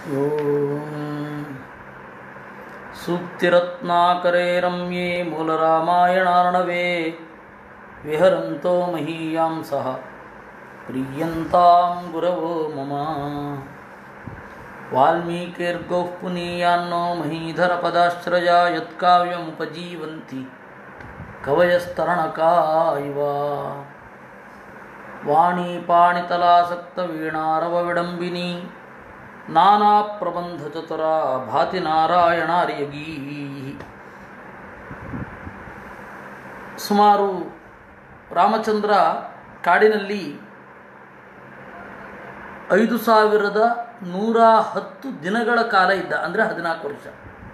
ಓಂ ಸೂಕ್ತಿರತ್ನಾಕರೇ ರಮ್ಯೆ ಮೂಲರಾಮಾಯಣಾರ್ಣವೇ ವಿಹರಂತೋ ಮಹೀಯಾಂ ಸಹ ಪ್ರೀಯಂತಾಂ ಗುರವೋ ಮಮ ವಾಲ್ಮೀಕಿರ್ಗೌಃ ಪುನೀಯಾನ್ನೋ ಮಹೀಧರ ಪದಾಶ್ರಯ ಯತ್ಕಾವ್ಯಮುಪಜೀವಂತಿ ಕವಯಸ್ತರಣಕಾ ಇವ ವಾಣಿ ಪಾಣಿತಲಾಸಕ್ತ ವೀಣಾರವ ವಿಡಂಬಿನಿ ನಾನಾ ಪ್ರಬಂಧ ಚತುರ ಭಾತಿ ನಾರಾಯಣಾರ್ಯಗೀ ಸುಮಾರು ರಾಮಚಂದ್ರ ಕಾಡಿನಲ್ಲಿ ಐದು ಸಾವಿರದ ನೂರ ಹತ್ತು ದಿನಗಳ ಕಾಲ ಇದ್ದ ಅಂದರೆ ಹದಿನಾಲ್ಕು ವರ್ಷ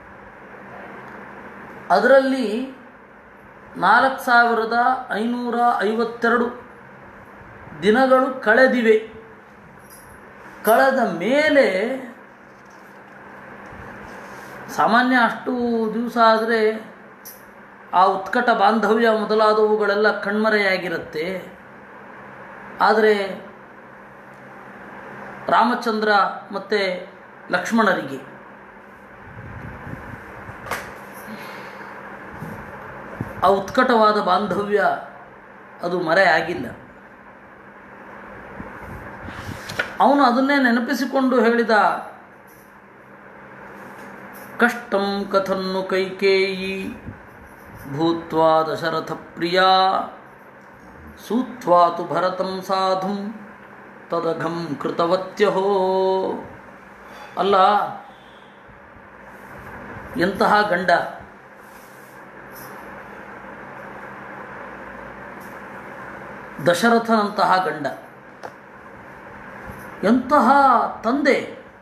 ಅದರಲ್ಲಿ ನಾಲ್ಕು ಸಾವಿರದ ಐನೂರ ಐವತ್ತೆರಡು ದಿನಗಳು ಕಳೆದಿವೆ ಕಳೆದ ಮೇಲೆ ಸಾಮಾನ್ಯ ಅಷ್ಟು ದಿವಸ ಆದರೆ ಆ ಉತ್ಕಟ ಬಾಂಧವ್ಯ ಮೊದಲಾದವುಗಳೆಲ್ಲ ಕಣ್ಮರೆಯಾಗಿರುತ್ತೆ ಆದರೆ ರಾಮಚಂದ್ರ ಮತ್ತು ಲಕ್ಷ್ಮಣರಿಗೆ ಆ ಉತ್ಕಟವಾದ ಬಾಂಧವ್ಯ ಅದು ಮರೆ ಆಗಿಲ್ಲ ಅವನು ಅದನ್ನೇ ನೆನಪಿಸಿಕೊಂಡು ಹೇಳಿದ ಕಷ್ಟಂ ಕಥನ್ನು ಕೈಕೇಯಿ ಭೂತ್ವಾ ದಶರಥ ಪ್ರಿಯ ಸೂತ್ವಾ ತು ಭರತಂ ಸಾಧುಂ ತದಘಂ ಕೃತವತ್ಯಹೋ ಅಲ್ಲ ಎಂತಹ ಗಂಡ ದಶರಥನಂತಹ ಗಂಡ ಎಂತಹ ತಂದೆ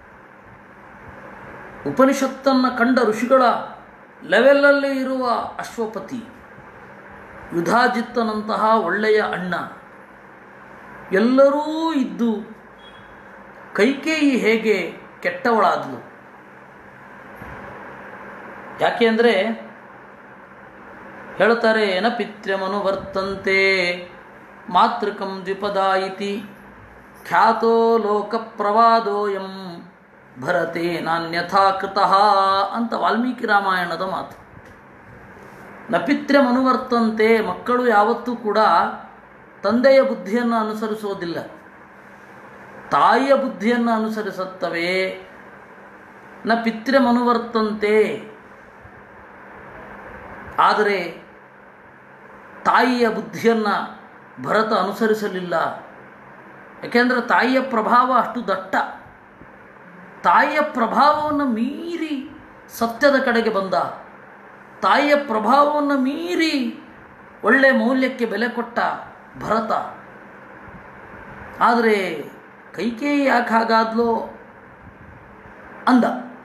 ಉಪನಿಷತ್ತನ್ನು ಕಂಡ ಋಷಿಗಳ ಲೆವೆಲಲ್ಲಿ ಇರುವ ಅಶ್ವಪತಿ ಯುಧಾಜಿತ್ತನಂತಹ ಒಳ್ಳೆಯ ಅಣ್ಣ ಎಲ್ಲರೂ ಇದ್ದು ಕೈಕೇಯಿ ಹೇಗೆ ಕೆಟ್ಟವಳಾದಳು ಯಾಕೆ ಅಂದರೆ ಹೇಳ್ತಾರೆ ಏನ ಪಿತ್ರ್ಯಮನು ವರ್ತಂತೆ ಮಾತೃಕಂ ದ್ವಿಪದ ಇತಿ ಖ್ಯಾತೋ ಲೋಕ ಪ್ರವಾದೋಯಂ ಭರತೆ ನಾನ್ಯಥಾ ಕೃತಃ ಅಂತ ವಾಲ್ಮೀಕಿ ರಾಮಾಯಣದ ಮಾತು ನಪಿತ್ರ್ಯಮನುವರ್ತಂತೆ ಮಕ್ಕಳು ಯಾವತ್ತೂ ಕೂಡ ತಂದೆಯ ಬುದ್ಧಿಯನ್ನು ಅನುಸರಿಸೋದಿಲ್ಲ ತಾಯಿಯ ಬುದ್ಧಿಯನ್ನು ಅನುಸರಿಸುತ್ತವೆ ನ ಪಿತ್ರ್ಯಮನುವರ್ತಂತೆ ಆದರೆ ತಾಯಿಯ ಬುದ್ಧಿಯನ್ನು ಭರತ ಅನುಸರಿಸಲಿಲ್ಲ ಯಾಕೆಂದರೆ ತಾಯಿಯ ಪ್ರಭಾವ ಅಷ್ಟು ದಟ್ಟ ತಾಯಿಯ ಪ್ರಭಾವವನ್ನು ಮೀರಿ ಸತ್ಯದ ಕಡೆಗೆ ಬಂದ ತಾಯಿಯ ಪ್ರಭಾವವನ್ನು ಮೀರಿ ಒಳ್ಳೆ ಮೌಲ್ಯಕ್ಕೆ ಬೆಲೆ ಕೊಟ್ಟ ಭರತ ಆದರೆ ಕೈಕೇಯಿ ಯಾಕೆ ಹಾಗಾದ್ಲೋ ಅಂದ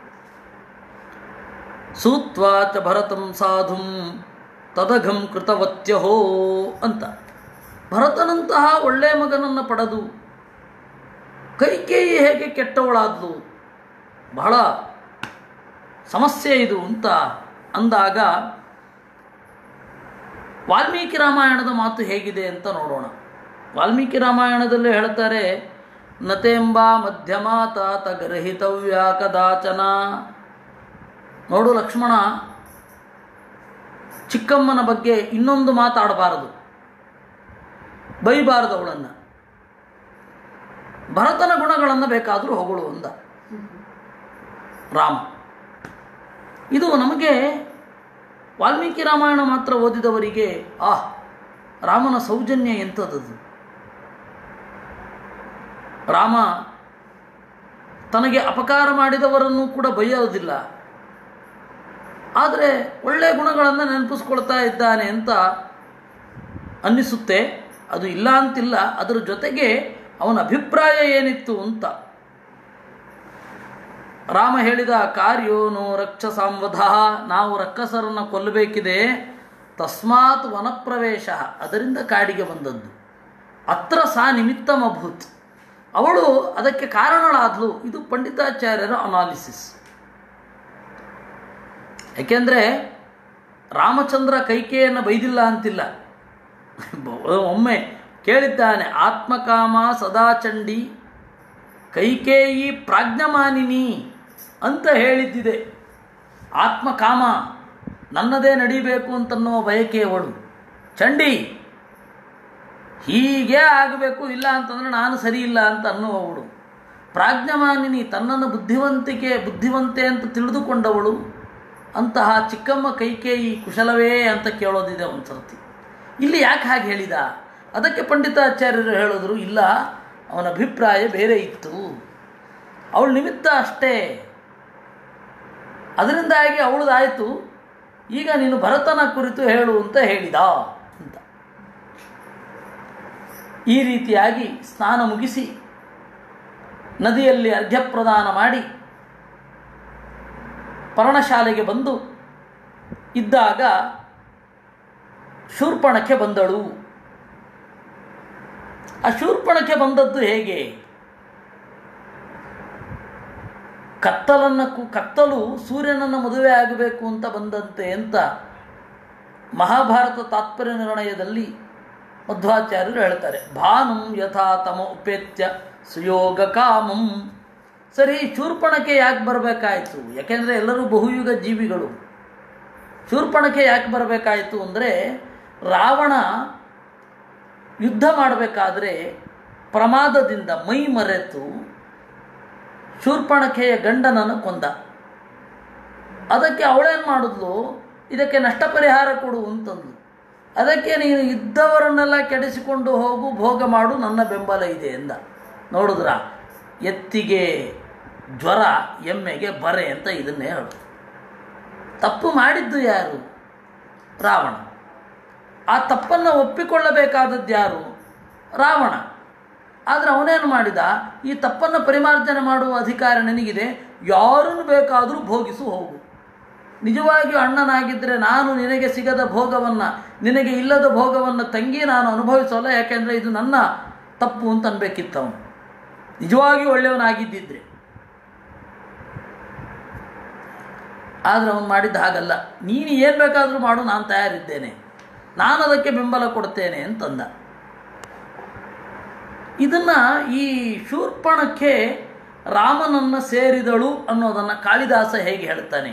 ಸೂತ್ವಾ ಚ ಭರತಂ ಸಾಧುಂ ತದಘಂ ಕೃತವತ್ಯಹೋ ಅಂತ ಭರತನಂತಹ ಒಳ್ಳೆಯ ಮಗನನ್ನು ಪಡೆದು ಕೈಕೇಯಿ ಹೇಗೆ ಕೆಟ್ಟವಳಾದ್ಲು ಬಹಳ ಸಮಸ್ಯೆ ಇದು ಅಂತ ಅಂದಾಗ ವಾಲ್ಮೀಕಿ ರಾಮಾಯಣದ ಮಾತು ಹೇಗಿದೆ ಅಂತ ನೋಡೋಣ ವಾಲ್ಮೀಕಿ ರಾಮಾಯಣದಲ್ಲಿ ಹೇಳ್ತಾರೆ ನತೆಂಬ ಮಧ್ಯಮಾತ ತಗರಹಿತವ್ಯ ಕದಾಚನ ನೋಡು ಲಕ್ಷ್ಮಣ ಚಿಕ್ಕಮ್ಮನ ಬಗ್ಗೆ ಇನ್ನೊಂದು ಮಾತಾಡಬಾರದು ಬೈಬಾರದು ಅವಳನ್ನು ಭರತನ ಗುಣಗಳನ್ನು ಬೇಕಾದರೂ ಹೊಗಳು ಅಂದ ರಾಮ ಇದು ನಮಗೆ ವಾಲ್ಮೀಕಿ ರಾಮಾಯಣ ಮಾತ್ರ ಓದಿದವರಿಗೆ ಆಹ್ ರಾಮನ ಸೌಜನ್ಯ ಎಂಥದ್ದು ರಾಮ ತನಗೆ ಅಪಕಾರ ಮಾಡಿದವರನ್ನು ಕೂಡ ಬೈಯೋದಿಲ್ಲ ಆದರೆ ಒಳ್ಳೆಯ ಗುಣಗಳನ್ನು ನೆನಪಿಸ್ಕೊಳ್ತಾ ಇದ್ದಾನೆ ಅಂತ ಅನ್ನಿಸುತ್ತೆ ಅದು ಇಲ್ಲ ಅಂತಿಲ್ಲ ಅದರ ಜೊತೆಗೆ ಅವನ ಅಭಿಪ್ರಾಯ ಏನಿತ್ತು ಅಂತ ರಾಮ ಹೇಳಿದ ಕಾರ್ಯೋನು ರಕ್ಷಸಾಂವಧ ನಾವು ರಕ್ಕಸರನ್ನು ಕೊಲ್ಲಬೇಕಿದೆ ತಸ್ಮಾತ್ ವನಪ್ರವೇಶ ಅದರಿಂದ ಕಾಡಿಗೆ ಬಂದದ್ದು ಅತ್ರ ಸಾ ನಿಮಿತ್ತಮಭೂತ್ ಅವಳು ಅದಕ್ಕೆ ಕಾರಣಳಾದ್ಲು ಇದು ಪಂಡಿತಾಚಾರ್ಯರ ಅನಾಲಿಸಿಸ್ ಯಾಕೆಂದರೆ ರಾಮಚಂದ್ರ ಕೈಕೆಯನ್ನು ಬೈದಿಲ್ಲ ಅಂತಿಲ್ಲ ಒಮ್ಮೆ ಕೇಳಿದ್ದಾನೆ ಆತ್ಮಕಾಮ ಸದಾಚಂಡಿ ಕೈಕೇಯಿ ಪ್ರಾಜ್ಞಮಾನಿನಿ ಅಂತ ಹೇಳಿದ್ದಿದೆ ಆತ್ಮಕಾಮ ನನ್ನದೇ ನಡಿಬೇಕು ಅಂತನ್ನುವ ಬಯಕೆಯವಳು ಚಂಡಿ ಹೀಗೆ ಆಗಬೇಕು ಇಲ್ಲ ಅಂತಂದರೆ ನಾನು ಸರಿ ಇಲ್ಲ ಅಂತ ಅನ್ನುವವಳು ಪ್ರಾಜ್ಞಮಾನಿನಿ ತನ್ನನ್ನು ಬುದ್ಧಿವಂತಿಕೆ ಬುದ್ಧಿವಂತೆ ಅಂತ ತಿಳಿದುಕೊಂಡವಳು ಅಂತಹ ಚಿಕ್ಕಮ್ಮ ಕೈಕೇಯಿ ಕುಶಲವೇ ಅಂತ ಕೇಳೋದಿದೆ ಒಂದು ಸರ್ತಿ ಇಲ್ಲಿ ಯಾಕೆ ಹಾಗೆ ಹೇಳಿದ ಅದಕ್ಕೆ ಪಂಡಿತಾಚಾರ್ಯರು ಹೇಳಿದ್ರು ಇಲ್ಲ ಅವನ ಅಭಿಪ್ರಾಯ ಬೇರೆ ಇತ್ತು ಅವಳ ನಿಮಿತ್ತ ಅಷ್ಟೇ ಅದರಿಂದಾಗಿ ಅವಳದಾಯಿತು ಈಗ ನೀನು ಭರತನ ಕುರಿತು ಹೇಳು ಅಂತ ಹೇಳಿದ ಅಂತ ಈ ರೀತಿಯಾಗಿ ಸ್ನಾನ ಮುಗಿಸಿ ನದಿಯಲ್ಲಿ ಅರ್ಘ್ಯ ಪ್ರದಾನ ಮಾಡಿ ಪರ್ಣಶಾಲೆಗೆ ಬಂದು ಇದ್ದಾಗ ಶೂರ್ಪಣಕ್ಕೆ ಬಂದಳು ಆ ಶೂರ್ಪಣಕ್ಕೆ ಬಂದದ್ದು ಹೇಗೆ ಕತ್ತಲನ್ನು ಕು ಕತ್ತಲು ಸೂರ್ಯನನ್ನು ಮದುವೆ ಆಗಬೇಕು ಅಂತ ಬಂದಂತೆ ಅಂತ ಮಹಾಭಾರತ ತಾತ್ಪರ್ಯ ನಿರ್ಣಯದಲ್ಲಿ ಮಧ್ವಾಚಾರ್ಯರು ಹೇಳ್ತಾರೆ ಭಾನುಂ ಯಥಾ ತಮ ಉಪೇತ್ಯ ಸುಯೋಗ ಕಾಮಂ ಸರಿ ಶೂರ್ಪಣಕ್ಕೆ ಯಾಕೆ ಬರಬೇಕಾಯಿತು ಯಾಕೆಂದರೆ ಎಲ್ಲರೂ ಬಹುಯುಗ ಜೀವಿಗಳು ಶೂರ್ಪಣಕ್ಕೆ ಯಾಕೆ ಬರಬೇಕಾಯಿತು ಅಂದರೆ ರಾವಣ ಯುದ್ಧ ಮಾಡಬೇಕಾದ್ರೆ ಪ್ರಮಾದದಿಂದ ಮೈ ಮರೆತು ಶೂರ್ಪಣಖೆಯ ಗಂಡನನ್ನು ಕೊಂದ ಅದಕ್ಕೆ ಅವಳೇನು ಮಾಡಿದ್ಲು ಇದಕ್ಕೆ ನಷ್ಟ ಪರಿಹಾರ ಕೊಡು ಅಂತಂದ್ಲು ಅದಕ್ಕೆ ನೀನು ಇದ್ದವರನ್ನೆಲ್ಲ ಕೆಡಿಸಿಕೊಂಡು ಹೋಗು ಭೋಗ ಮಾಡು ನನ್ನ ಬೆಂಬಲ ಇದೆ ಎಂದ ನೋಡಿದ್ರ ಎತ್ತಿಗೆ ಜ್ವರ ಎಮ್ಮೆಗೆ ಬರೆ ಅಂತ ಇದನ್ನೇ ಹೇಳು ತಪ್ಪು ಮಾಡಿದ್ದು ಯಾರು ರಾವಣ ಆ ತಪ್ಪನ್ನು ಒಪ್ಪಿಕೊಳ್ಳಬೇಕಾದದ್ದು ಯಾರು ರಾವಣ ಆದರೆ ಅವನೇನು ಮಾಡಿದ ಈ ತಪ್ಪನ್ನು ಪರಿಮಾರ್ಜನೆ ಮಾಡುವ ಅಧಿಕಾರ ನಿನಗಿದೆ ಯಾರನ್ನು ಬೇಕಾದರೂ ಭೋಗಿಸು ಹೋಗು ನಿಜವಾಗಿಯೂ ಅಣ್ಣನಾಗಿದ್ದರೆ ನಾನು ನಿನಗೆ ಸಿಗದ ಭೋಗವನ್ನು ನಿನಗೆ ಇಲ್ಲದ ಭೋಗವನ್ನು ತಂಗಿ ನಾನು ಅನುಭವಿಸೋಲ್ಲ ಯಾಕೆಂದರೆ ಇದು ನನ್ನ ತಪ್ಪು ಅಂತ ಅನ್ಬೇಕಿತ್ತು ಅವನು ನಿಜವಾಗಿಯೂ ಒಳ್ಳೆಯವನಾಗಿದ್ದಿದ್ರೆ ಆದರೆ ಅವನು ಮಾಡಿದ್ದ ಹಾಗಲ್ಲ ನೀನು ಏನು ಬೇಕಾದರೂ ಮಾಡು ನಾನು ತಯಾರಿದ್ದೇನೆ ನಾನು ಅದಕ್ಕೆ ಬೆಂಬಲ ಕೊಡ್ತೇನೆ ಅಂತಂದ ಇದನ್ನು ಈ ಶೂರ್ಪಣಕ್ಕೆ ರಾಮನನ್ನು ಸೇರಿದಳು ಅನ್ನೋದನ್ನು ಕಾಳಿದಾಸ ಹೇಗೆ ಹೇಳ್ತಾನೆ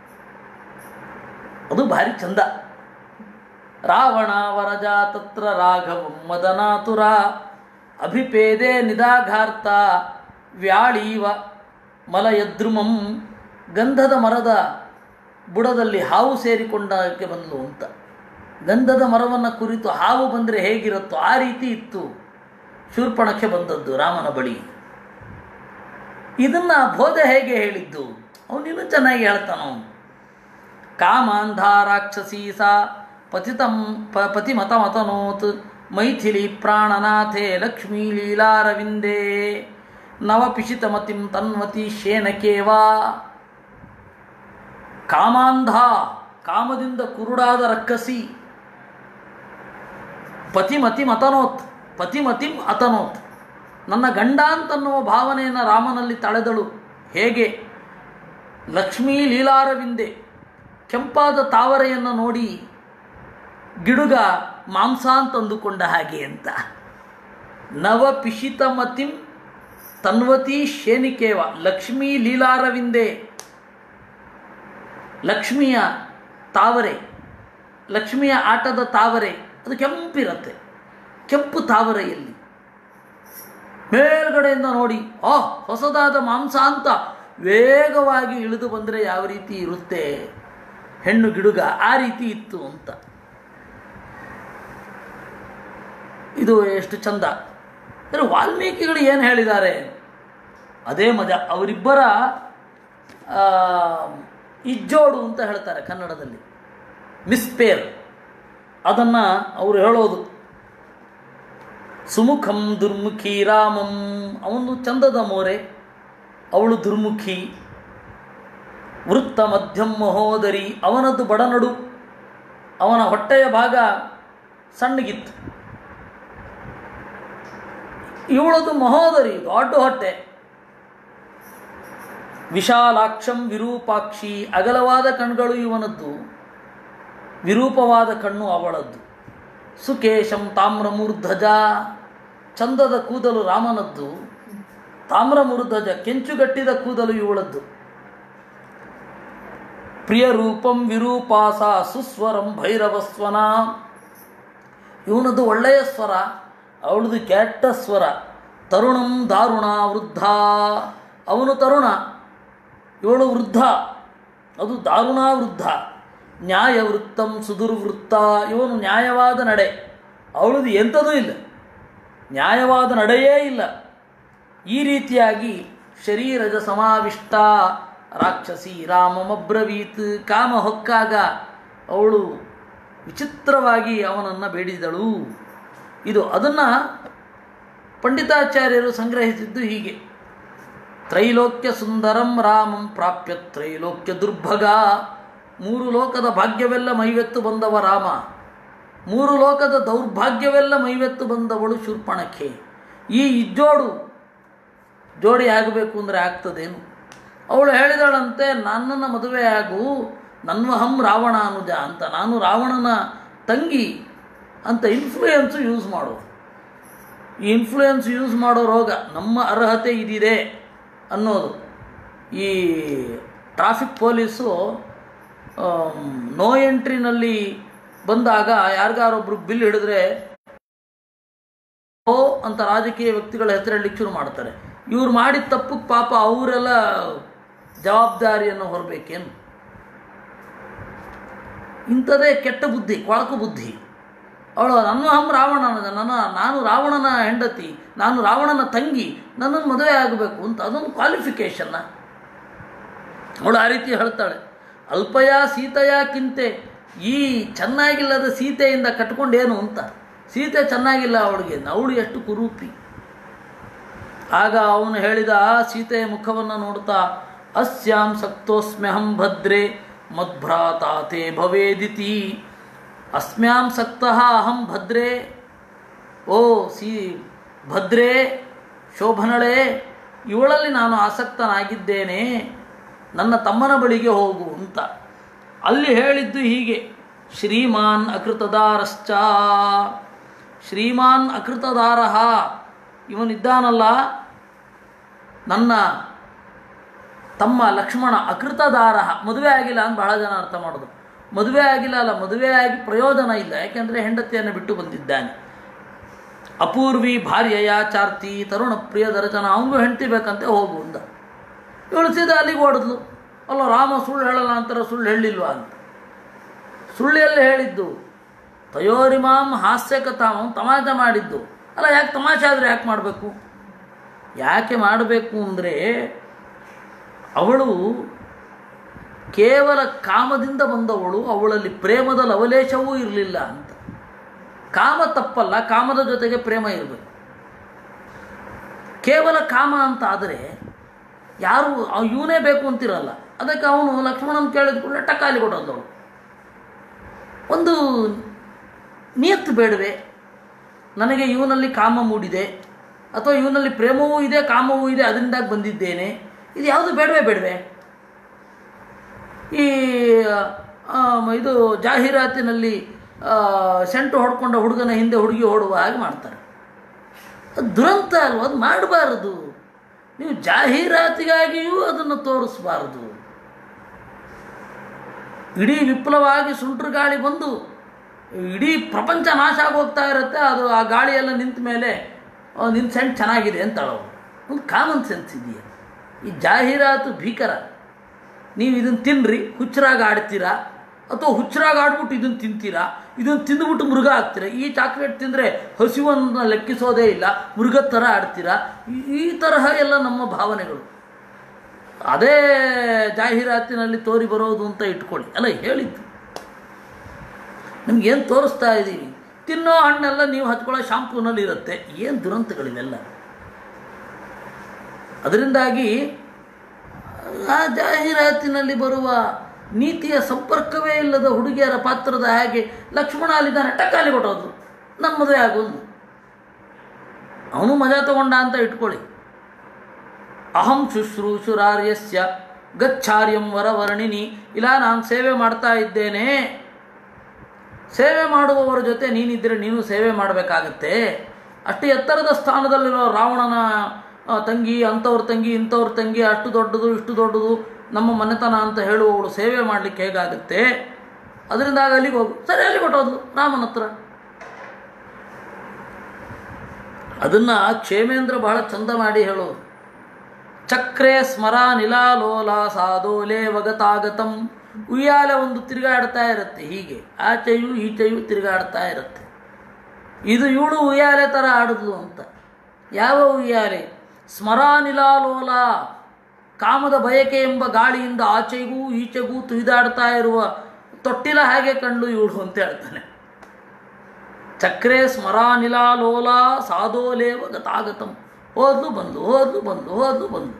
ಅದು ಭಾರಿ ಚಂದ ರಾವಣ ವರಜ ತತ್ರ ರಾಘವಂ ಮದನಾತುರ ಅಭಿಪೇದೆ ನಿದಾಘಾರ್ತ ವ್ಯಾಳೀವ ಮಲಯದ್ರುಮಂ ಗಂಧದ ಮರದ ಬುಡದಲ್ಲಿ ಹಾವು ಸೇರಿಕೊಂಡಕ್ಕೆ ಬಂದಳು ಅಂತ ಗಂಧದ ಮರವನ್ನು ಕುರಿತು ಹಾವು ಬಂದರೆ ಹೇಗಿರುತ್ತೋ ಆ ರೀತಿ ಇತ್ತು ಶೂರ್ಪಣಕ್ಕೆ ಬಂದದ್ದು ರಾಮನ ಬಳಿ ಇದನ್ನು ಬೋಧೆ ಹೇಗೆ ಹೇಳಿದ್ದು ಅವನಿನ್ನೂ ಚೆನ್ನಾಗಿ ಹೇಳ್ತಾನ ಅವನು ಕಾಮಾಂಧ ರಾಕ್ಷಸೀ ಸಾ ಪತಿತಂ ಪ ಪತಿಮತಮತನೋತ್ ಮೈಥಿಲಿ ಪ್ರಾಣನಾಥೆ ಲಕ್ಷ್ಮೀ ಲೀಲಾರವಿಂದೇ ನವಪಿಶಿತಮತಿಂ ತನ್ವತಿ ಶೇನಕೇವಾ ಕಾಮಾಂಧ ಕಾಮದಿಂದ ಕುರುಡಾದ ರಕ್ಕಸಿ ಪತಿಮತಿಂ ಅತನೋತ್ ಪತಿಮತಿಂ ಅತನೋತ್ ನನ್ನ ಗಂಡ ಅಂತನ್ನುವ ಭಾವನೆಯನ್ನು ರಾಮನಲ್ಲಿ ತಳೆದಳು ಹೇಗೆ ಲಕ್ಷ್ಮೀ ಲೀಲಾರವಿಂದೆ ಕೆಂಪಾದ ತಾವರೆಯನ್ನು ನೋಡಿ ಗಿಡುಗ ಮಾಂಸ ಅಂತಂದುಕೊಂಡ ಹಾಗೆ ಅಂತ ನವ ಪಿಶಿತಮತಿಂ ತನ್ವತಿ ಶೇನಿಕೇವ ಲಕ್ಷ್ಮೀ ಲೀಲಾರವಿಂದೆ ಲಕ್ಷ್ಮಿಯ ತಾವರೆ ಲಕ್ಷ್ಮಿಯ ಆಟದ ತಾವರೆ ಅದು ಕೆಂಪಿರುತ್ತೆ ಕೆಂಪು ತಾವರೆಯಲ್ಲಿ ಮೇಲ್ಗಡೆಯಿಂದ ನೋಡಿ ಆ ಹೊಸದಾದ ಮಾಂಸ ಅಂತ ವೇಗವಾಗಿ ಇಳಿದು ಬಂದರೆ ಯಾವ ರೀತಿ ಇರುತ್ತೆ ಹೆಣ್ಣು ಗಿಡುಗ ಆ ರೀತಿ ಇತ್ತು ಅಂತ ಇದು ಎಷ್ಟು ಚಂದ ಅಂದರೆ ವಾಲ್ಮೀಕಿಗಳು ಏನು ಹೇಳಿದ್ದಾರೆ ಅದೇ ಮಜಾ ಅವರಿಬ್ಬರ ಆ, ಇಜ್ಜೋಡು ಅಂತ ಹೇಳ್ತಾರೆ ಕನ್ನಡದಲ್ಲಿ ಮಿಸ್ಪೇರ್ ಅದನ್ನು ಅವರು ಹೇಳೋದು ಸುಮುಖಂ ದುರ್ಮುಖಿ ರಾಮಂ ಅವನು ಚಂದದ ಮೋರೆ ಅವಳು ದುರ್ಮುಖಿ ವೃತ್ತ ಮಧ್ಯಂ ಮಹೋದರಿ ಅವನದ್ದು ಬಡನಡು ಅವನ ಹೊಟ್ಟೆಯ ಭಾಗ ಸಣ್ಣಗಿತ್ತು ಇವಳದು ಮಹೋದರಿ ದೊಡ್ಡ ಹೊಟ್ಟೆ ವಿಶಾಲಾಕ್ಷಂ ವಿರೂಪಾಕ್ಷಿ ಅಗಲವಾದ ಕಣ್ಗಳು ಇವನದ್ದು ವಿರೂಪವಾದ ಕಣ್ಣು ಅವಳದ್ದು ಸುಕೇಶಂ ತಾಮ್ರಮೂರ್ಧಜ ಚಂದದ ಕೂದಲು ರಾಮನದ್ದು ತಾಮ್ರಮೂರ್ಧಜ ಕೆಂಚುಗಟ್ಟಿದ ಕೂದಲು ಇವಳದ್ದು ಪ್ರಿಯ ರೂಪಂ ವಿರೂಪಾಸ ಸುಸ್ವರಂ ಭೈರವಸ್ವನ ಇವನದು ಒಳ್ಳೆಯ ಸ್ವರ ಅವಳದು ಕೆಟ್ಟ ಸ್ವರ ತರುಣಂ ದಾರುಣ ವೃದ್ಧ ಅವನು ತರುಣ ಇವಳು ವೃದ್ಧ ಅದು ದಾರುಣ ವೃದ್ಧ ನ್ಯಾಯವೃತ್ತಂ ಸುದುರ್ವೃತ್ತ ಇವನು ನ್ಯಾಯವಾದ ನಡೆ ಅವಳದು ಎಂಥದೂ ಇಲ್ಲ ನ್ಯಾಯವಾದ ನಡೆಯೇ ಇಲ್ಲ ಈ ರೀತಿಯಾಗಿ ಶರೀರದ ಸಮಾವಿಷ್ಟ ರಾಕ್ಷಸಿ ರಾಮಮಬ್ರವೀತ್ ಕಾಮ ಹೊಕ್ಕಾಗ ಅವಳು ವಿಚಿತ್ರವಾಗಿ ಅವನನ್ನು ಬೇಡಿದಳು ಇದು ಅದನ್ನು ಪಂಡಿತಾಚಾರ್ಯರು ಸಂಗ್ರಹಿಸಿದ್ದು ಹೀಗೆ ತ್ರೈಲೋಕ್ಯ ಸುಂದರಂ ರಾಮಂ ಪ್ರಾಪ್ಯ ತ್ರೈಲೋಕ್ಯ ದುರ್ಭಗ ಮೂರು ಲೋಕದ ಭಾಗ್ಯವೆಲ್ಲ ಮೈವೆತ್ತು ಬಂದವ ರಾಮ ಮೂರು ಲೋಕದ ದೌರ್ಭಾಗ್ಯವೆಲ್ಲ ಮೈವೆತ್ತು ಬಂದವಳು ಶೂರ್ಪಣಖೆ ಈ ಇಜ್ಜೋಡು ಜೋಡಿ ಆಗಬೇಕು ಅಂದರೆ ಆಗ್ತದೇನು ಅವಳು ಹೇಳಿದಳಂತೆ ನನ್ನನ್ನು ಮದುವೆ ಆಗು ನನ್ವಹಂ ರಾವಣ ಅನುಜ ಅಂತ ನಾನು ರಾವಣನ ತಂಗಿ ಅಂತ ಇನ್ಫ್ಲೂಯೆನ್ಸು ಯೂಸ್ ಮಾಡೋದು ಈ ಇನ್ಫ್ಲೂಯೆನ್ಸ್ ಯೂಸ್ ಮಾಡೋ ರೋಗ ನಮ್ಮ ಅರ್ಹತೆ ಇದಿದೆ ಅನ್ನೋದು ಈ ಟ್ರಾಫಿಕ್ ಪೊಲೀಸು ಆಮ್, ನೋ ಎಂಟ್ರಿನಲ್ಲಿ ಬಂದಾಗ ಯಾರಿಗಾರೊಬ್ರು ಬಿಲ್ ಹಿಡಿದ್ರೆ ಓ ಅಂತ ರಾಜಕೀಯ ವ್ಯಕ್ತಿಗಳ ಹೆಸರು ಹೇಳಲಿಕ್ಕೆ ಶುರು ಮಾಡ್ತಾರೆ ಇವ್ರು ಮಾಡಿದ ತಪ್ಪಕ್ಕೆ ಪಾಪ ಅವರೆಲ್ಲ ಜವಾಬ್ದಾರಿಯನ್ನು ಹೊರಬೇಕೇನು ಇಂಥದೇ ಕೆಟ್ಟ ಬುದ್ಧಿ ಕೊಳಕು ಬುದ್ಧಿ ಅವಳು ನನ್ನ ಹಮ್ ರಾವಣನ ನನ್ನ ನಾನು ರಾವಣನ ಹೆಂಡತಿ ನಾನು ರಾವಣನ ತಂಗಿ ನನ್ನನ್ನು ಮದುವೆ ಆಗಬೇಕು ಅಂತ ಅದೊಂದು ಕ್ವಾಲಿಫಿಕೇಷನ್ನ ಅವಳು ಆ ರೀತಿ ಹೇಳ್ತಾಳೆ ಅಲ್ಪಯ ಸೀತೆಯ ಕಿಂತೆ ಈ ಚೆನ್ನಾಗಿಲ್ಲದ ಸೀತೆಯಿಂದ ಕಟ್ಕೊಂಡೇನು ಅಂತ ಸೀತೆ ಚೆನ್ನಾಗಿಲ್ಲ ಅವಳಿಗೆ ಅವಳು ಎಷ್ಟು ಕುರೂಪಿ ಆಗ ಅವನು ಹೇಳಿದ ಸೀತೆಯ ಮುಖವನ್ನು ನೋಡ್ತಾ ಅಸ್ಯಾಂ ಸಕ್ತೋಸ್ಮ್ಯಹಂ ಭದ್ರೆ ಮದ್ಭ್ರಾತಾತೆ ಭವೇದಿತಿ ಅಸ್ಮ್ಯಾಂ ಸಕ್ತಃ ಅಹಂ ಭದ್ರೇ ಓ ಸಿ ಭದ್ರೇ ಶೋಭನಳೇ ಇವಳಲ್ಲಿ ನಾನು ಆಸಕ್ತನಾಗಿದ್ದೇನೆ ನನ್ನ ತಮ್ಮನ ಬಳಿಗೆ ಹೋಗು ಅಂತ ಅಲ್ಲಿ ಹೇಳಿದ್ದು ಹೀಗೆ ಶ್ರೀಮಾನ್ ಅಕೃತದಾರಶ್ಚ ಶ್ರೀಮಾನ್ ಅಕೃತದಾರಃ ಇವನಿದ್ದಾನಲ್ಲ ನನ್ನ ತಮ್ಮ ಲಕ್ಷ್ಮಣ ಅಕೃತದಾರ ಮದುವೆ ಆಗಿಲ್ಲ ಅಂತ ಬಹಳ ಜನ ಅರ್ಥ ಮಾಡೋದು ಮದುವೆ ಆಗಿಲ್ಲ ಅಲ್ಲ ಮದುವೆ ಆಗಿ ಪ್ರಯೋಜನ ಇಲ್ಲ ಯಾಕೆಂದರೆ ಹೆಂಡತಿಯನ್ನು ಬಿಟ್ಟು ಬಂದಿದ್ದಾನೆ ಅಪೂರ್ವಿ ಭಾರ್ಯಯ ಚಾರ್ತಿ ತರುಣ ಪ್ರಿಯ ದರ್ಶನ ಅವನಿಗೂ ಹೆಂಡತಿ ಬೇಕಂತೆ ಹೋಗು ಅಂದ ಇವಳು ಸೀದಾ ಅಲ್ಲಿಗೆ ಓಡಿದ್ಲು ಅಲ್ಲ ರಾಮ ಸುಳ್ಳು ಹೇಳಲ್ಲ ಅಂತಾರೆ ಸುಳ್ಳು ಹೇಳಿಲ್ವಾ ಅಂತ ಸುಳ್ಳೆಲ್ಲ ಹೇಳಿದ್ದು ತಯೋರಿಮಾಂ ಹಾಸ್ಯ ಕಥಾಂ ಅವ್ನು ತಮಾಷೆ ಮಾಡಿದ್ದು ಅಲ್ಲ ಯಾಕೆ ತಮಾಷೆ ಆದರೆ ಯಾಕೆ ಮಾಡಬೇಕು ಯಾಕೆ ಮಾಡಬೇಕು ಅಂದರೆ ಅವಳು ಕೇವಲ ಕಾಮದಿಂದ ಬಂದವಳು ಅವಳಲ್ಲಿ ಪ್ರೇಮದ ಲವಲೇಶವೂ ಇರಲಿಲ್ಲ ಅಂತ ಕಾಮ ತಪ್ಪಲ್ಲ ಕಾಮದ ಜೊತೆಗೆ ಪ್ರೇಮ ಇರಬೇಕು ಕೇವಲ ಕಾಮ ಅಂತ ಆದರೆ ಯಾರು ಇವನೇ ಬೇಕು ಅಂತಿರಲ್ಲ ಅದಕ್ಕೆ ಅವನು ಲಕ್ಷ್ಮಣನ ಕೇಳಿದ ಕೂಡಲೇ ಟಕಾಲಿ ಕೊಡೋದವಳು ಒಂದು ನಿಯತ್ತು ಬೇಡವೆ ನನಗೆ ಇವನಲ್ಲಿ ಕಾಮ ಮೂಡಿದೆ ಅಥವಾ ಇವನಲ್ಲಿ ಪ್ರೇಮವೂ ಇದೆ ಕಾಮವೂ ಇದೆ ಅದರಿಂದಾಗಿ ಬಂದಿದ್ದೇನೆ ಇದು ಯಾವುದು ಬೇಡವೇ ಬೇಡವೆ ಈ ಆ, ಇದು ಜಾಹೀರಾತಿನಲ್ಲಿ ಆ, ಸೆಂಟು ಹೊಡ್ಕೊಂಡ ಹುಡುಗನ ಹಿಂದೆ ಹುಡುಗಿ ಓಡುವ ಹಾಗೆ ಮಾಡ್ತಾರೆ ಅದು ದುರಂತ ಅಲ್ವ ಅದು ಮಾಡಬಾರದು ನೀವು ಜಾಹೀರಾತಿಗಾಗಿಯೂ ಅದನ್ನು ತೋರಿಸಬಾರದು ಇಡೀ ವಿಪ್ಲವವಾಗಿ ಸುಂಟ್ರ ಗಾಳಿ ಬಂದು ಇಡೀ ಪ್ರಪಂಚ ನಾಶ ಆಗೋಗ್ತಾ ಇರುತ್ತೆ ಅದು ಆ ಗಾಳಿಯೆಲ್ಲ ನಿಂತ ಮೇಲೆ ಆ, ನಿನ್ನ ಸೆಂಟ್ ಚೆನ್ನಾಗಿದೆ ಅಂತ ಹೇಳೋದು ಒಂದು ಕಾಮನ್ ಸೆನ್ಸ್ ಇದೆಯಾ ಈ ಜಾಹೀರಾತು ಭೀಕರ ನೀವು ಇದನ್ನು ತಿನ್ನಿರಿ ಹುಚ್ಚರಾಗಿ ಆಡ್ತೀರಾ ಅಥವಾ ಹುಚ್ಚರಾಗಿ ಆಡ್ಬಿಟ್ಟು ಇದನ್ನು ತಿಂತೀರಾ ಇದನ್ನು ತಿಂದುಬಿಟ್ಟು ಮೃಗ ಆಗ್ತೀರಾ ಈ ಚಾಕ್ಲೇಟ್ ತಿಂದರೆ ಹಸಿವನ್ನು ಲೆಕ್ಕಿಸೋದೇ ಇಲ್ಲ ಮೃಗದ ಥರ ಆಡ್ತೀರಾ ಈ- ಈ ತರಹ ಎಲ್ಲ ನಮ್ಮ ಭಾವನೆಗಳು ಅದೇ ಜಾಹೀರಾತಿನಲ್ಲಿ ತೋರಿ ಬರೋದು ಅಂತ ಇಟ್ಕೊಳ್ಳಿ ಅಲ್ಲ ಹೇಳಿದ್ದು ನಿಮ್ಗೇನು ತೋರಿಸ್ತಾ ಇದ್ದೀವಿ ತಿನ್ನೋ ಹಣ್ಣೆಲ್ಲ ನೀವು ಹಚ್ಕೊಳ್ಳೋ ಶಾಂಪೂನಲ್ಲಿ ಇರುತ್ತೆ ಏನು ದುರಂತಗಳಿವೆಲ್ಲ ಅದರಿಂದಾಗಿ ಆ ಜಾಹೀರಾತಿನಲ್ಲಿ ಬರುವ ನೀತಿಯ ಸಂಪರ್ಕವೇ ಇಲ್ಲದ ಹುಡುಗಿಯರ ಪಾತ್ರದ ಹಾಗೆ ಲಕ್ಷ್ಮಣ ಅಲ್ಲಿದ್ದಾನೆ ಟಕ್ಕಾಲಿ ಕೊಟ್ಟೋದು ನನ್ನ ಮದುವೆ ಆಗೋದು ಅವನು ಮಜಾ ತಗೊಂಡ ಅಂತ ಇಟ್ಕೊಳ್ಳಿ ಅಹಂ ಶುಶ್ರೂಷುರಾರ್ಯಸ್ಯ ಗಚ್ಚಾರ್ಯಂ ವರವರ್ಣಿನಿ ಇಲ್ಲ ನಾನು ಸೇವೆ ಮಾಡ್ತಾ ಇದ್ದೇನೆ ಸೇವೆ ಮಾಡುವವರ ಜೊತೆ ನೀನಿದ್ದರೆ ನೀನು ಸೇವೆ ಮಾಡಬೇಕಾಗತ್ತೆ ಅಷ್ಟು ಎತ್ತರದ ಸ್ಥಾನದಲ್ಲಿರೋ ರಾವಣನ ಆ, ತಂಗಿ ಅಂಥವ್ರ ತಂಗಿ ಇಂಥವ್ರ ತಂಗಿ ಅಷ್ಟು ದೊಡ್ಡದು ಇಷ್ಟು ದೊಡ್ಡದು ನಮ್ಮ ಮನೆತನ ಅಂತ ಹೇಳುವವಳು ಸೇವೆ ಮಾಡಲಿಕ್ಕೆ ಹೇಗಾಗುತ್ತೆ ಅದರಿಂದ ಆಗ ಅಲ್ಲಿಗೆ ಹೋಗು ಸರಿ ಅಲ್ಲಿಗೆ ಹೊಟ್ಟೋದ್ಲು ರಾಮನ ಹತ್ರ ಅದನ್ನು ಕ್ಷೇಮೇಂದ್ರ ಬಹಳ ಚಂದ ಮಾಡಿ ಹೇಳೋದು ಚಕ್ರೆ ಸ್ಮರ ನಿಲಾಲೋಲ ಸಾದೋಲೆ ವಗತಾಗತಂ ಉಯ್ಯಾಲೆ ಒಂದು ತಿರುಗಾಡ್ತಾ ಇರುತ್ತೆ ಹೀಗೆ ಆಚೆಯೂ ಈಚೆಯೂ ತಿರುಗಾಡ್ತಾ ಇರುತ್ತೆ ಇದು ಇವಳು ಉಯ್ಯಾಲೆ ಥರ ಆಡಿದ್ಲು ಅಂತ ಯಾವ ಉಯ್ಯಾಲೆ ಸ್ಮರಾನಿಲಾಲೋಲ ಕಾಮದ ಬಯಕೆ ಎಂಬ ಗಾಳಿಯಿಂದ ಆಚೆಗೂ ಈಚೆಗೂ ತುಯ್ದಾಡ್ತಾ ಇರುವ ತೊಟ್ಟಿಲ ಹಾಗೆ ಕಂಡು ಇವಳು ಅಂತ ಹೇಳ್ತಾನೆ ಚಕ್ರೆ ಸ್ಮರಾನಿಲಾಲೋಲ ಸಾದೋಲೇವ ಗತಾಗತಂ ಹೋದ್ಲು ಬಂದು ಹೋದ್ಲು ಬಂದು ಹೋದ್ಲು ಬಂದು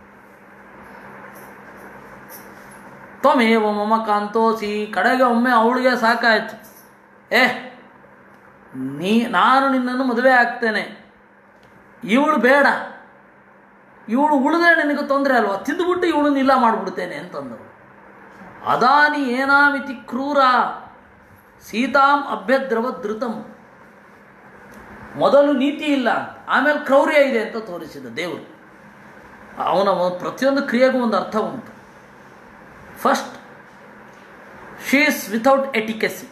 ತ್ವಮೇವ ಮಮ ಕಾಂತೋಸಿ ಕಡೆಗೆ ಒಮ್ಮೆ ಅವಳಿಗೆ ಸಾಕಾಯ್ತು ಏ ನೀ ನಾನು ನಿನ್ನನ್ನು ಮದುವೆ ಆಗ್ತೇನೆ ಇವಳು ಬೇಡ ಇವಳು ಉಳಿದ್ರೆ ನಿನಗೆ ತೊಂದರೆ ಅಲ್ವಾ ತಿಂದುಬಿಟ್ಟು ಇವಳನ್ನ ಇಲ್ಲ ಮಾಡಿಬಿಡ್ತೇನೆ ಅಂತಂದರು ಅದಾನಿ ಏನಾಮಿತಿ ಕ್ರೂರ ಸೀತಾಂ ಅಭ್ಯದ್ರವ ಧೃತಂ ಮೊದಲು ನೀತಿ ಇಲ್ಲ ಆಮೇಲೆ ಕ್ರೌರ್ಯ ಇದೆ ಅಂತ ತೋರಿಸಿದ ದೇವರು ಅವನ ಒಂದು ಪ್ರತಿಯೊಂದು ಕ್ರಿಯೆಗೂ ಒಂದು ಅರ್ಥ ಉಂಟು ಫಸ್ಟ್ ಶೀಸ್ ವಿಥೌಟ್ ಎಟಿಕೆಸಿ